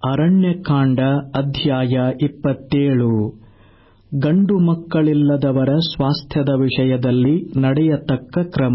ಅರಣ್ಯಕಾಂಡ ಅಧ್ಯಾಯ ಇಪ್ಪತ್ತೇಳು ಗಂಡು ಮಕ್ಕಳಿಲ್ಲದವರ ಸ್ವಾಸ್ಥ್ಯದ ವಿಷಯದಲ್ಲಿ ನಡೆಯತಕ್ಕ ಕ್ರಮ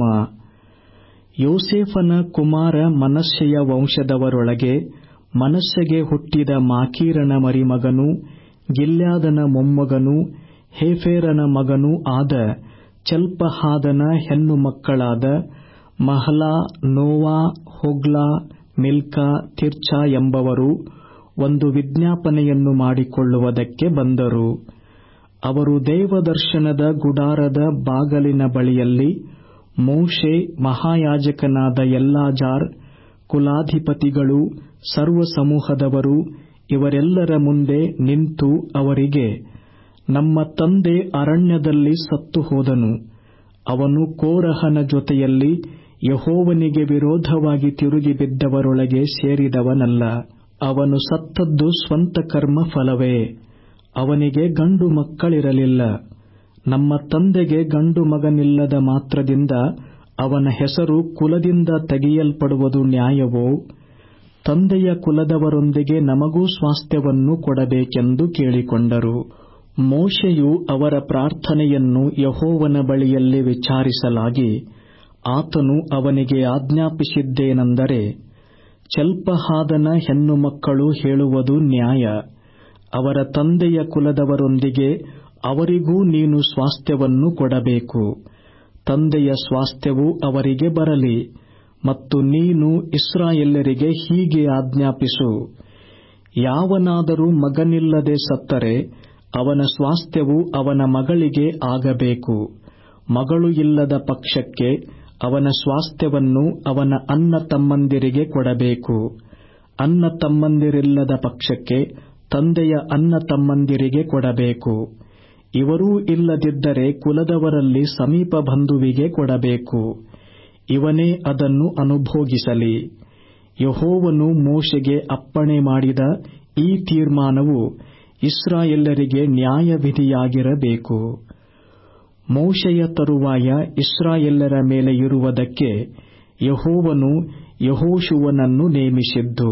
ಯೋಸೇಫನ ಕುಮಾರ ಮನಸ್ಸೆಯ ವಂಶದವರೊಳಗೆ ಮನಸ್ಸೆಗೆ ಹುಟ್ಟಿದ ಮಾಕೀರನ ಮರಿಮಗನೂ ಗಿಲ್ಯಾದನ ಮೊಮ್ಮಗನೂ ಹೇಫೆರನ ಮಗನೂ ಆದ ಚಲ್ಪಹಾದನ ಹೆಣ್ಣು ಮಕ್ಕಳಾದ ಮಹಲಾ ನೋವಾ ಹೊಗ್ಲಾ ಮಿಲ್ಕಾ ತಿರ್ಚಾ ಎಂಬವರು ಒಂದು ವಿಜ್ಞಾಪನೆಯನ್ನು ಮಾಡಿಕೊಳ್ಳುವುದಕ್ಕೆ ಬಂದರು ಅವರು ದೇವದರ್ಶನದ ಗುಡಾರದ ಬಾಗಲಿನ ಬಳಿಯಲ್ಲಿ ಮೋಶೆ ಮಹಾಯಾಜಕನಾದ ಎಲ್ಲಾಜಾರ್ ಕುಲಾಧಿಪತಿಗಳು ಸರ್ವಸಮೂಹದವರು ಇವರೆಲ್ಲರ ಮುಂದೆ ನಿಂತು ಅವರಿಗೆ ನಮ್ಮ ತಂದೆ ಅರಣ್ಯದಲ್ಲಿ ಸತ್ತು ಹೋದನು ಅವನು ಕೋರಹನ ಜೊತೆಯಲ್ಲಿ ಯೆಹೋವನಿಗೆ ವಿರೋಧವಾಗಿ ತಿರುಗಿ ಬಿದ್ದವರೊಳಗೆ ಸೇರಿದವನಲ್ಲ ಅವನು ಸತ್ತದ್ದು ಸ್ವಂತ ಕರ್ಮ ಫಲವೇ ಅವನಿಗೆ ಗಂಡು ಮಕ್ಕಳಿರಲಿಲ್ಲ ನಮ್ಮ ತಂದೆಗೆ ಗಂಡು ಮಗನಿಲ್ಲದ ಮಾತ್ರದಿಂದ ಅವನ ಹೆಸರು ಕುಲದಿಂದ ತೆಗೆಯಲ್ಪಡುವುದು ನ್ಯಾಯವೋ ತಂದೆಯ ಕುಲದವರೊಂದಿಗೆ ನಮಗೂ ಸ್ವಾಸ್ಥ್ಯವನ್ನು ಕೊಡಬೇಕೆಂದು ಕೇಳಿಕೊಂಡರು ಮೋಶೆಯು ಅವರ ಪ್ರಾರ್ಥನೆಯನ್ನು ಯೆಹೋವನ ಬಳಿಯಲ್ಲಿ ವಿಚಾರಿಸಲಾಗಿ ಆತನು ಅವನಿಗೆ ಆಜ್ಞಾಪಿಸಿದ್ದೇನೆಂದರೆ ಚಲ್ಪಹಾದನ ಹೆಣ್ಣು ಮಕ್ಕಳು ಹೇಳುವುದು ನ್ಯಾಯ ಅವರ ತಂದೆಯ ಕುಲದವರೊಂದಿಗೆ ಅವರಿಗೂ ನೀನು ಸ್ವಾಸ್ಥ್ಯವನ್ನು ಕೊಡಬೇಕು ತಂದೆಯ ಸ್ವಾಸ್ಥ್ಯವು ಅವರಿಗೆ ಬರಲಿ ಮತ್ತು ನೀನು ಇಸ್ರಾಯೇಲ್ಯರಿಗೆ ಹೀಗೆ ಆಜ್ಞಾಪಿಸು ಯಾವನಾದರೂ ಮಗನಿಲ್ಲದೆ ಸತ್ತರೆ ಅವನ ಸ್ವಾಸ್ಥ್ಯವು ಅವನ ಮಗಳಿಗೆ ಆಗಬೇಕು ಮಗಳು ಇಲ್ಲದ ಪಕ್ಷಕ್ಕೆ ಅವನ ಸ್ವಾಸ್ಥ್ಯವನ್ನು ಅವನ ಅನ್ನ ತಮ್ಮಂದಿರಿಗೆ ಕೊಡಬೇಕು ಅನ್ನ ತಮ್ಮಂದಿರಿಲ್ಲದ ಪಕ್ಷಕ್ಕೆ ತಂದೆಯ ಅನ್ನ ತಮ್ಮಂದಿರಿಗೆ ಕೊಡಬೇಕು ಇವರೂ ಇಲ್ಲದಿದ್ದರೆ ಕುಲದವರಲ್ಲಿ ಸಮೀಪ ಬಂಧುವಿಗೆ ಕೊಡಬೇಕು ಇವನೇ ಅದನ್ನು ಅನುಭೋಗಿಸಲಿ ಯಹೋವನು ಮೋಶೆಗೆ ಅಪ್ಪಣೆ ಮಾಡಿದ ಈ ತೀರ್ಮಾನವು ಇಸ್ರಾಯೇಲ್ಯರಿಗೆ ನ್ಯಾಯವಿಧಿಯಾಗಿರಬೇಕು ಮೋಶೆಯ ತರುವಾಯ ಇಸ್ರಾಯೇಲ್ಯರ ಮೇಲೆ ಇರುವುದಕ್ಕೆ ಯಹೋವನು ಯಹೋಶುವನನ್ನು ನೇಮಿಸಿದ್ದು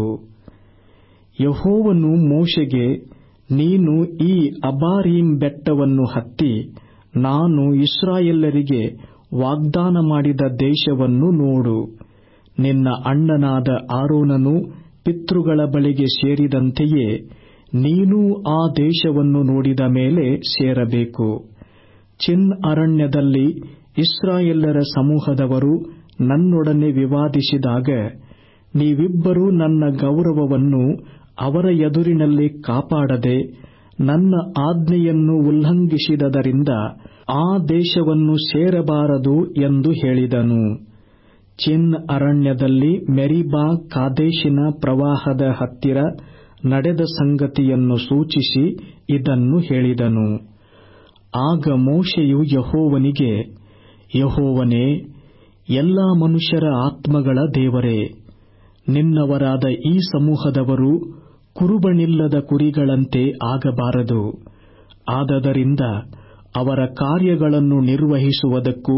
ಯಹೋವನು ಮೋಶೆಗೆ ನೀನು ಈ ಅಬಾರೀಮ್ ಬೆಟ್ಟವನ್ನು ಹತ್ತಿ ನಾನು ಇಸ್ರಾಯೇಲ್ಯರಿಗೆ ವಾಗ್ದಾನ ಮಾಡಿದ ದೇಶವನ್ನು ನೋಡು ನಿನ್ನ ಅಣ್ಣನಾದ ಆರೋನನು ಪಿತೃಗಳ ಬಳಿಗೆ ಸೇರಿದಂತೆಯೇ ನೀನೂ ಆ ದೇಶವನ್ನು ನೋಡಿದ ಮೇಲೆ ಸೇರಬೇಕು ಚಿನ್ ಅರಣ್ಯದಲ್ಲಿ ಇಸ್ರಾಯೇಲ್ಯರ ಸಮೂಹದವರು ನನ್ನೊಡನೆ ವಿವಾದಿಸಿದಾಗ ನೀವಿಬ್ಬರೂ ನನ್ನ ಗೌರವವನ್ನು ಅವರ ಎದುರಿನಲ್ಲಿ ಕಾಪಾಡದೆ ನನ್ನ ಆಜ್ಞೆಯನ್ನು ಉಲ್ಲಂಘಿಸಿದದರಿಂದ ಆ ದೇಶವನ್ನು ಸೇರಬಾರದು ಎಂದು ಹೇಳಿದನು ಚಿನ್ ಅರಣ್ಯದಲ್ಲಿ ಮೆರಿಬಾ ಕಾದೇಶಿನ ಪ್ರವಾಹದ ಹತ್ತಿರ ನಡೆದ ಸಂಗತಿಯನ್ನು ಸೂಚಿಸಿ ಇದನ್ನು ಹೇಳಿದನು ಆಗ ಮೋಶೆಯು ಯಹೋವನಿಗೆ ಯಹೋವನೇ ಎಲ್ಲಾ ಮನುಷ್ಯರ ಆತ್ಮಗಳ ದೇವರೇ ನಿನ್ನವರಾದ ಈ ಸಮೂಹದವರು ಕುರುಬನಿಲ್ಲದ ಕುರಿಗಳಂತೆ ಆಗಬಾರದು ಆದದರಿಂದ ಅವರ ಕಾರ್ಯಗಳನ್ನು ನಿರ್ವಹಿಸುವುದಕ್ಕೂ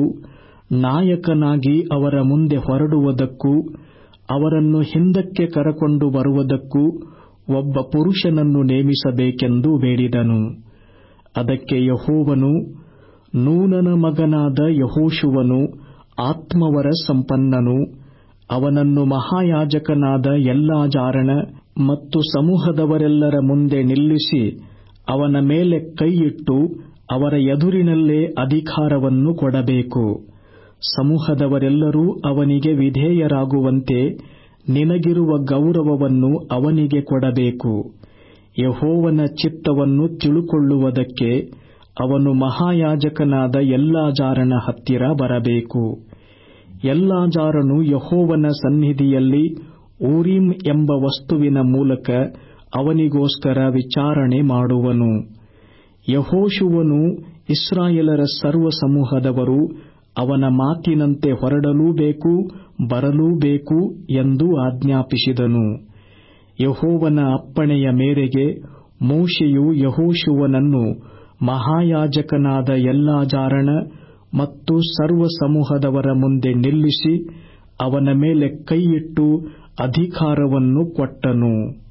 ನಾಯಕನಾಗಿ ಅವರ ಮುಂದೆ ಹೊರಡುವುದಕ್ಕೂ ಅವರನ್ನು ಹಿಂದಕ್ಕೆ ಕರಕೊಂಡು ಬರುವುದಕ್ಕೂ ಒಬ್ಬ ಪುರುಷನನ್ನು ನೇಮಿಸಬೇಕೆಂದು ಬೇಡಿದನು ಅದಕ್ಕೆ ಯಹೋವನು ನೂನನ ಮಗನಾದ ಯಹೋಶುವನು ಆತ್ಮವರ ಸಂಪನ್ನನು ಅವನನ್ನು ಮಹಾಯಾಜಕನಾದ ಎಲ್ಲಾಜಾರಣ ಮತ್ತು ಸಮೂಹದವರೆಲ್ಲರ ಮುಂದೆ ನಿಲ್ಲಿಸಿ ಅವನ ಮೇಲೆ ಕೈಯಿಟ್ಟು ಅವರ ಎದುರಿನಲ್ಲೇ ಅಧಿಕಾರವನ್ನು ಕೊಡಬೇಕು ಸಮೂಹದವರೆಲ್ಲರೂ ಅವನಿಗೆ ವಿಧೇಯರಾಗುವಂತೆ ನಿನಗಿರುವ ಗೌರವವನ್ನು ಅವನಿಗೆ ಕೊಡಬೇಕು ಯಹೋವನ ಚಿತ್ತವನ್ನು ತಿಳುಕೊಳ್ಳುವುದಕ್ಕೆ ಅವನು ಮಹಾಯಾಜಕನಾದ ಎಲ್ಲಾಜಾರನ ಹತ್ತಿರ ಬರಬೇಕು ಎಲ್ಲಾಜಾರನು ಯಹೋವನ ಸನ್ನಿಧಿಯಲ್ಲಿ ಊರಿಮ್ ಎಂಬ ವಸ್ತುವಿನ ಮೂಲಕ ಅವನಿಗೋಸ್ಕರ ವಿಚಾರಣೆ ಮಾಡುವನು ಯಹೋಶುವನು ಇಸ್ರಾಯೇಲರ ಸರ್ವ ಸಮೂಹದವರು ಅವನ ಮಾತಿನಂತೆ ಹೊರಡಲೂಬೇಕು ಬರಲೂಬೇಕು ಎಂದು ಆಜ್ಞಾಪಿಸಿದನು ಯಹೋವನ ಅಪ್ಪಣೆಯ ಮೇರೆಗೆ ಮೋಶೆಯು ಯಹೋಶುವನನ್ನು ಮಹಾಯಾಜಕನಾದ ಎಲ್ಲಾಜಾರಣ ಮತ್ತು ಸರ್ವ ಸಮೂಹದವರ ಮುಂದೆ ನಿಲ್ಲಿಸಿ ಅವನ ಮೇಲೆ ಕೈಯಿಟ್ಟು ಅಧಿಕಾರವನ್ನು ಕೊಟ್ಟನು